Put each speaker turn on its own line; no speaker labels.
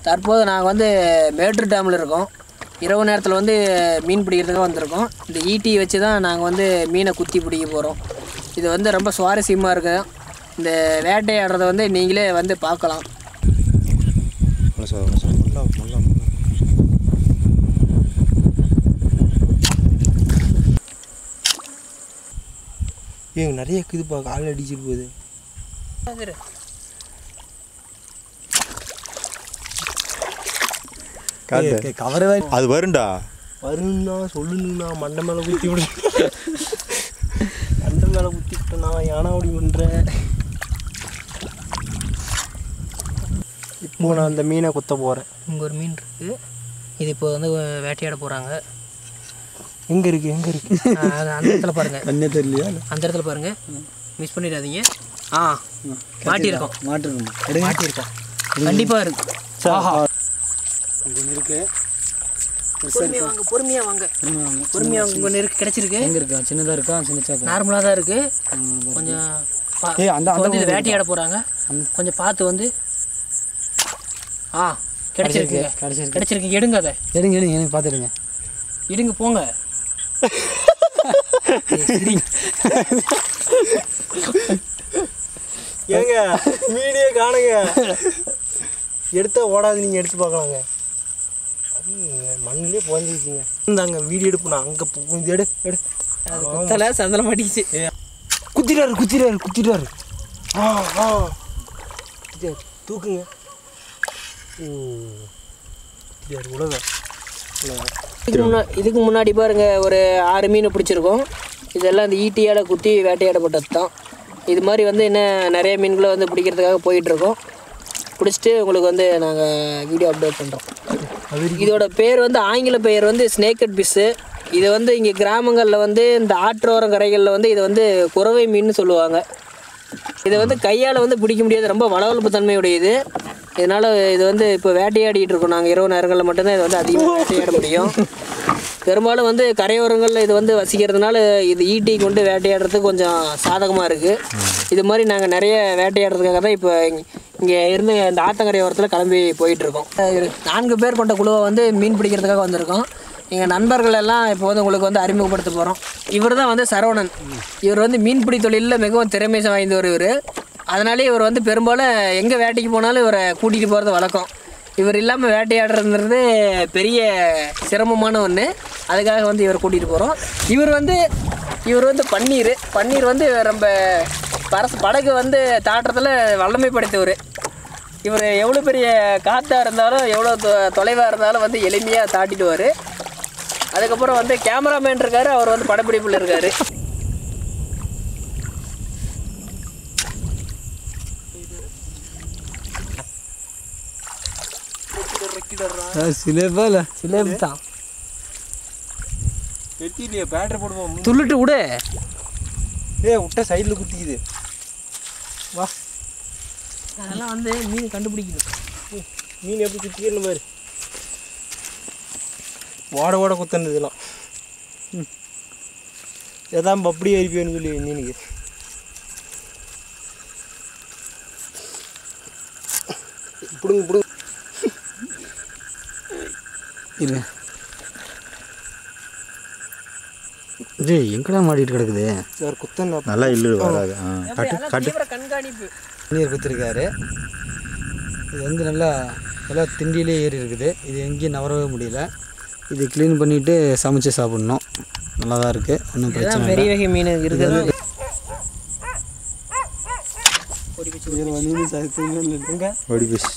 தற்போது நாங்கள் வந்து மேட்டூர் டேமில் இருக்கோம் இரவு நேரத்தில் வந்து மீன் பிடிக்கிறதுக்காக வந்திருக்கோம் இந்த ஈட்டி வச்சு தான் நாங்கள் வந்து மீனை குத்தி பிடிக்க போகிறோம் இது வந்து ரொம்ப சுவாரஸ்யமாக இருக்குது இந்த வேட்டையாடுறத வந்து நீங்களே வந்து பார்க்கலாம்
ஏங்க நிறைய இருக்குதுப்பா கால் அடிச்சிட்டு போகுது
காட்டு
கவரவே
அது வரும்டா
வரும்னா சொல்லுங்கண்ணா மண்டை மேலே குத்தி விடு மண்டை மேலே குத்தி விட்டேண்ணா ஏன்னா அப்படி பண்ணுறேன் இப்போ நான் அந்த மீனை குத்த போகிறேன்
இங்கே ஒரு மீன் இருக்குது இது இப்போ வந்து வேட்டையாட போகிறாங்க
எங்கே இருக்குது எங்கே இருக்குது
அந்த இடத்துல பாருங்கள்
கண்ணே தெரியலையா
அந்த இடத்துல பாருங்கள் மிஸ் பண்ணிடாதீங்க ஆ மாட்டியிருக்கோம்
மாட்டிருக்கோம்
மாட்டியிருக்கோம் கண்டிப்பாக இருக்கு ஆஹா
இருக்கு
பொறுமையாக வாங்க பொறுமையாக வாங்க பொறுமையாக வாங்க கொஞ்சம் இருக்கு கிடச்சிருக்கு
எங்கே இருக்கா சின்னதாக இருக்கா சின்ன சாக்கா
நார்மலாக தான் இருக்குது கொஞ்சம் பா-
ஏய், அந்த-
இப்போ வந்து இது வேட்டையாட போகிறாங்க கொஞ்சம் பார்த்து வந்து ஆ கிடைச்சிருக்கு
கிடைச்சிருக்கு.
கிடைச்சிருக்கு எடுங்க அதை
எடுங்க எடுங்க எனக்கு பார்த்துடுங்க
எடுங்க போங்க
ஏங்க மீனே காணுங்க எடுத்தா ஓடாது நீங்கள் எடுத்து பார்க்கலாங்க அது மண்ணிலே புகஞ்சிருச்சுங்க இந்தாங்க வீடியோ எடுப்பு நான் அங்கே இது எடு எடு
அது குத்தலை சந்தன மாட்டிக்கிச்சு
குத்திட்டாரு குத்திட்டாரு குத்திட்டாரு ஆ ஆ குத்திட்டாரு தூக்குங்க ஓ குத்திட்டாரு உலக உலக
இதுக்கு முன்னா இதுக்கு முன்னாடி பாருங்க ஒரு ஆறு மீன் பிடிச்சிருக்கோம் இதெல்லாம் இந்த ஈட்டியால் குத்தி வேட்டையாடப்பட்டது தான் இது மாதிரி வந்து இன்னும் நிறைய மீன்களை வந்து பிடிக்கிறதுக்காக போயிட்டுருக்கோம் பிடிச்சிட்டு உங்களுக்கு வந்து நாங்கள் வீடியோ அப்லோட் பண்ணுறோம் இதோட பேர் வந்து ஆங்கில பெயர் வந்து ஸ்னேக்கட் பிஸ்ஸு இது வந்து இங்கே கிராமங்களில் வந்து இந்த ஆற்றோரம் கரைகளில் வந்து இதை வந்து குறவை மீன் சொல்லுவாங்க இதை வந்து கையால் வந்து பிடிக்க முடியாது ரொம்ப வளவளப்பு தன்மையுடையது இதனால் இது வந்து இப்போ வேட்டையாடிட்டு இருக்கோம் நாங்கள் இரவு நேரங்களில் மட்டும்தான் இது வந்து அதிகமாக வேட்டையாட முடியும் பெரும்பாலும் வந்து கரையோரங்களில் இது வந்து வசிக்கிறதுனால இது ஈட்டி கொண்டு வேட்டையாடுறதுக்கு கொஞ்சம் சாதகமாக இருக்குது இது மாதிரி நாங்கள் நிறைய வேட்டையாடுறதுக்காக தான் இப்போ இங்கே இருந்து இந்த ஆத்தங்கரை ஓரத்தில் கிளம்பி போயிட்டுருக்கோம் நான்கு பேர் கொண்ட குழுவை வந்து மீன் பிடிக்கிறதுக்காக வந்திருக்கோம் எங்கள் நண்பர்கள் எல்லாம் இப்போ வந்து உங்களுக்கு வந்து அறிமுகப்படுத்த போகிறோம் இவர் தான் வந்து சரவணன் இவர் வந்து மீன்பிடி தொழிலில் மிகவும் திறமை வாய்ந்தவர் இவர் அதனாலே இவர் வந்து பெரும்பாலும் எங்கே வேட்டைக்கு போனாலும் இவரை கூட்டிகிட்டு போகிறது வழக்கம் இவர் இல்லாமல் வேட்டையாடுறதுன்றது பெரிய சிரமமான ஒன்று அதுக்காக வந்து இவரை கூட்டிகிட்டு போகிறோம் இவர் வந்து இவர் வந்து பன்னீர் பன்னீர் வந்து ரொம்ப பரசு படகு வந்து தாட்டுறதுல வல்லமை படைத்தவர் இவர் எவ்வளோ பெரிய காற்றா இருந்தாலும் எவ்வளோ தொ தொலைவாக இருந்தாலும் வந்து எளிமையாக தாட்டிடுவார் அதுக்கப்புறம் வந்து கேமராமேன் இருக்காரு அவர் வந்து படப்பிடிப்பில் இருக்காரு
சிலேபா இல்லை
சிலேபி தான்
வெட்டிலையே பேட்டரி போடுவோம்
துள்ளிட்டு விடு
ஏ விட்ட சைடில் குத்திக்குது வா
அதெல்லாம் வந்து மீன் கண்டுபிடிக்கணும்
மீன் எப்படி குத்திக்கணும் பாரு ஓட ஓட குத்தனது இதெல்லாம் ம். எதான் பப்படி ஏறிப்பேன்னு சொல்லி மீனுக்கு பிடுங்க பிடுங்க
இருங்க இது எங்கடா மாட்டிட்டு கிடக்குது
சார் குத்தன
நல்லா இல்லு வராது ஆ காட்டு காட்டு
தீவிர கண்காணிப்பு
நீர் குத்திருக்காரு இது வந்து நல்லா நல்லா திண்டியிலே ஏறி இருக்குது இது எங்கேயும் நவரவே முடியல இது க்ளீன் பண்ணிவிட்டு சமைச்சு சாப்பிட்ணும் நல்லா தான் இருக்குது ஒன்றும் பிரச்சனை
இதுதான்
இல்லை
பெரிய வகை மீன் இருக்குது
எங்க
ஓடி போச்சு